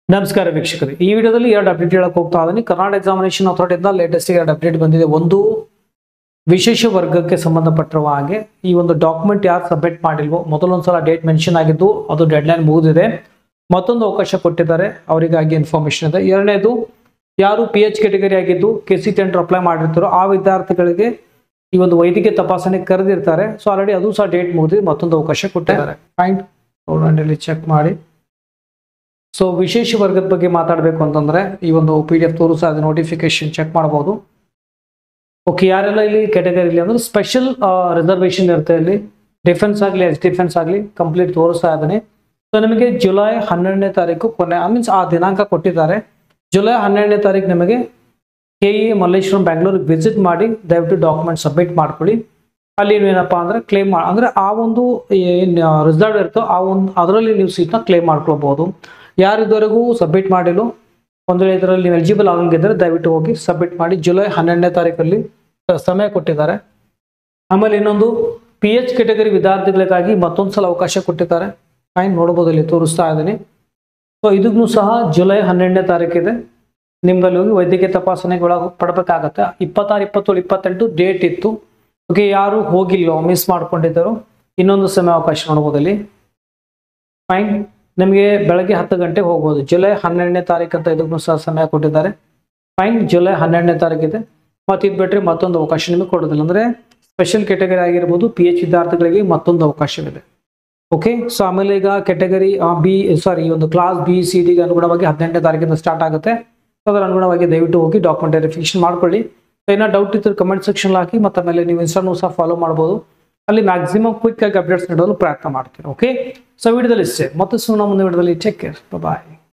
ನಮಸ್ಕಾರ ವೀಕ್ಷಕರೇ ಈ ವಿಡಿಯೋದಲ್ಲಿ ಎರಡು ಅಪ್ಡೇಟ್ ಹೇಳಕ್ ಹೋಗ್ತಾ ಇದ್ದೀನಿ ಕರ್ನಾಟಕ ಎಕ್ಸಾಮಿನೇಷನ್ ಅಥಾರಿಟಿಯಿಂದ ಲೇಟೆಸ್ಟ್ ಎರಡು ಅಪ್ಡೇಟ್ ಬಂದಿದೆ ಒಂದು ವಿಶೇಷ ವರ್ಗಕ್ಕೆ ಸಂಬಂಧಪಟ್ಟಿರುವ ಹಾಗೆ ಈ ಒಂದು ಡಾಕ್ಯುಮೆಂಟ್ ಯಾರು ಸಬ್ಮಿಟ್ ಮಾಡಿಲ್ವೋ ಮೊದಲೊಂದ್ಸಲ ಡೇಟ್ ಮೆನ್ಷನ್ ಆಗಿದ್ದು ಅದು ಡೆಡ್ಲೈನ್ ಮುಗಿದಿದೆ ಮತ್ತೊಂದು ಅವಕಾಶ ಕೊಟ್ಟಿದ್ದಾರೆ ಅವರಿಗಾಗಿ ಇನ್ಫಾರ್ಮೇಶನ್ ಇದೆ ಎರಡನೇದು ಯಾರು ಪಿ ಎಚ್ ಕೆಟಗರಿ ಆಗಿದ್ದು ಕೆ ಸಿ ಟೆಂಡರ್ ಅಪ್ಲೈ ಮಾಡಿರ್ತಾರೋ ಆ ವಿದ್ಯಾರ್ಥಿಗಳಿಗೆ ಈ ಒಂದು ವೈದ್ಯಕೀಯ ತಪಾಸಣೆ ಕರೆದಿರ್ತಾರೆ ಸೊ ಆಲ್ರೆಡಿ ಅದು ಸಹ ಡೇಟ್ ಮುಗಿದಿದೆ ಮತ್ತೊಂದು ಅವಕಾಶ ಕೊಟ್ಟಿದ್ದಾರೆ ಫೈನ್ ಇಲ್ಲಿ ಚೆಕ್ ಮಾಡಿ ಸೊ ವಿಶೇಷ ವರ್ಗದ ಬಗ್ಗೆ ಮಾತಾಡಬೇಕು ಅಂತಂದ್ರೆ ಈ ಒಂದು ಪಿ ಡಿ ಎಫ್ ತೋರಿಸ ಅದು ನೋಟಿಫಿಕೇಶನ್ ಚೆಕ್ ಮಾಡಬಹುದು ಓಕೆ ಯಾರೆಲ್ಲ ಇಲ್ಲಿ ಕೆಟಗರಿ ಇಲ್ಲಿ ಅಂದ್ರೆ ಸ್ಪೆಷಲ್ ರಿಸರ್ವೇಶನ್ ಇರುತ್ತೆ ಇಲ್ಲಿ ಡಿಫೆನ್ಸ್ ಆಗಲಿ ಎಸ್ ಡಿಫೆನ್ಸ್ ಆಗಲಿ ಕಂಪ್ಲೀಟ್ ತೋರಿಸ್ತಾ ಇದ್ದೀನಿ ಸೊ ನಿಮಗೆ ಜುಲೈ ಹನ್ನೆರಡನೇ ತಾರೀಕು ಕೊನೆ ಐ ಮೀನ್ಸ್ ಆ ದಿನಾಂಕ ಕೊಟ್ಟಿದ್ದಾರೆ ಜುಲೈ ಹನ್ನೆರಡನೇ ತಾರೀಕು ನಿಮಗೆ ಕೆ ಇ ಮಲ್ಲೇಶ್ವರಂ ಬ್ಯಾಂಗ್ಳೂರಿಗೆ ವಿಸಿಟ್ ಮಾಡಿ ದಯವಿಟ್ಟು ಡಾಕ್ಯುಮೆಂಟ್ ಸಬ್ಮಿಟ್ ಮಾಡ್ಕೊಳ್ಳಿ ಅಲ್ಲಿ ಏನಪ್ಪ ಅಂದ್ರೆ ಕ್ಲೇಮ್ ಮಾ ಅಂದ್ರೆ ಆ ಒಂದು ಏನು ರಿಸಲ್ಟ್ ಇರುತ್ತೋ ಆ ಒಂದು ಅದರಲ್ಲಿ ನೀವು ಸೀಟ್ನ ಕ್ಲೇಮ್ ಮಾಡ್ಕೊಳ್ಬಹುದು ಯಾರು ಇದುವರೆಗೂ ಸಬ್ಮಿಟ್ ಮಾಡಿಲ್ಲ ಒಂದು ವೇಳೆ ಇದರಲ್ಲಿ ನೀವು ಎಲಿಜಿಬಲ್ ಆಗಂಗಿದ್ರೆ ದಯವಿಟ್ಟು ಹೋಗಿ ಸಬ್ಮಿಟ್ ಮಾಡಿ ಜುಲೈ ಹನ್ನೆರಡನೇ ತಾರೀಕಲ್ಲಿ ಸ- ಸಮಯ ಕೊಟ್ಟಿದ್ದಾರೆ ಆಮೇಲೆ ಇನ್ನೊಂದು ಪಿ ಎಚ್ ಕೆಟಗರಿ ವಿದ್ಯಾರ್ಥಿಗಳಿಗಾಗಿ ಮತ್ತೊಂದು ಸಲ ಅವಕಾಶ ಕೊಟ್ಟಿದ್ದಾರೆ ಫೈನ್ ನೋಡ್ಬೋದು ಇಲ್ಲಿ ತೋರಿಸ್ತಾ ಇದ್ದೀನಿ ಸೊ ಇದಕ್ಕೂ ಸಹ ಜುಲೈ ಹನ್ನೆರಡನೇ ತಾರೀಕಿದೆ ನಿಮ್ಮಲ್ಲಿ ಹೋಗಿ ವೈದ್ಯಕೀಯ ತಪಾಸಣೆಗೆ ಒಳಗೆ ಪಡಬೇಕಾಗತ್ತೆ ಇಪ್ಪತ್ತಾರು ಇಪ್ಪತ್ತೇಳು ಇಪ್ಪತ್ತೆಂಟು ಡೇಟ್ ಇತ್ತು ಓಕೆ ಯಾರು ಹೋಗಿಲ್ಲೋ ಮಿಸ್ ಮಾಡ್ಕೊಂಡಿದ್ದಾರೋ ಇನ್ನೊಂದು ಸಮಯ ಅವಕಾಶ ನೋಡ್ಬೋದು ಇಲ್ಲಿ ಫೈನ್ ನಿಮಗೆ ಬೆಳಗ್ಗೆ ಹತ್ತು ಗಂಟೆಗೆ ಹೋಗ್ಬೋದು ಜುಲೈ ಹನ್ನೆರಡನೇ ತಾರೀಕು ಅಂತ ಇದಕ್ಕೂ ಸಹ ಸಮಯ ಕೊಟ್ಟಿದ್ದಾರೆ ಫೈನ್ ಜುಲೈ ಹನ್ನೆರಡನೇ ತಾರೀಕಿದೆ ಮತ್ತು ಇದು ಬಿಟ್ಟರೆ ಮತ್ತೊಂದು ಅವಕಾಶ ನಿಮಗೆ ಕೊಡೋದಿಲ್ಲ ಅಂದರೆ ಸ್ಪೆಷಲ್ ಕೆಟಗರಿ ಆಗಿರ್ಬೋದು ಪಿ ಎಚ್ ವಿದ್ಯಾರ್ಥಿಗಳಿಗೆ ಮತ್ತೊಂದು ಅವಕಾಶವಿದೆ ಓಕೆ ಸೊ ಆಮೇಲೆ ಈಗ ಕೆಟಗರಿ ಬಿ ಸಾರಿ ಈ ಒಂದು ಕ್ಲಾಸ್ ಬಿ ಸಿ ಡಿಗೆ ಅನುಗುಣವಾಗಿ ಹದಿನೆಂಟನೇ ತಾರೀಕಿಂದ ಸ್ಟಾರ್ಟ್ ಆಗುತ್ತೆ ಸೊ ಅದರ ಅನುಗುಣವಾಗಿ ದಯವಿಟ್ಟು ಹೋಗಿ ಡಾಕ್ಯುಮೆಂಟ್ ವೆರಿಫಿಕೇಶನ್ ಮಾಡ್ಕೊಳ್ಳಿ ಸೊ ಏನೋ ಡೌಟ್ ಇದ್ರೆ ಕಮೆಂಟ್ ಸೆಕ್ಷನ್ ಹಾಕಿ ಮತ್ತು ಆಮೇಲೆ ನೀವು ಇನ್ಸ್ಟಾನು ಸಹ ಫಾಲೋ ಮಾಡ್ಬೋದು ಅಲ್ಲಿ ಮ್ಯಾಕ್ಸಿಮಮ್ ಕ್ವಿಕ್ ಆಗಿ ಅಪ್ಡೇಟ್ಸ್ ನೀಡಲು ಪ್ರಯತ್ನ ಮಾಡ್ತೀನಿ ಓಕೆ ಸೊ ವಿಡಿಯೋದಲ್ಲಿ ಇಷ್ಟೇ ಮತ್ತೆ ಸುಮ್ಮನೆ ಮುಂದೆ ವಿಡಿಯೋದಲ್ಲಿ ಟೇಕ್ ಕೇರ್ ಬಾಯ್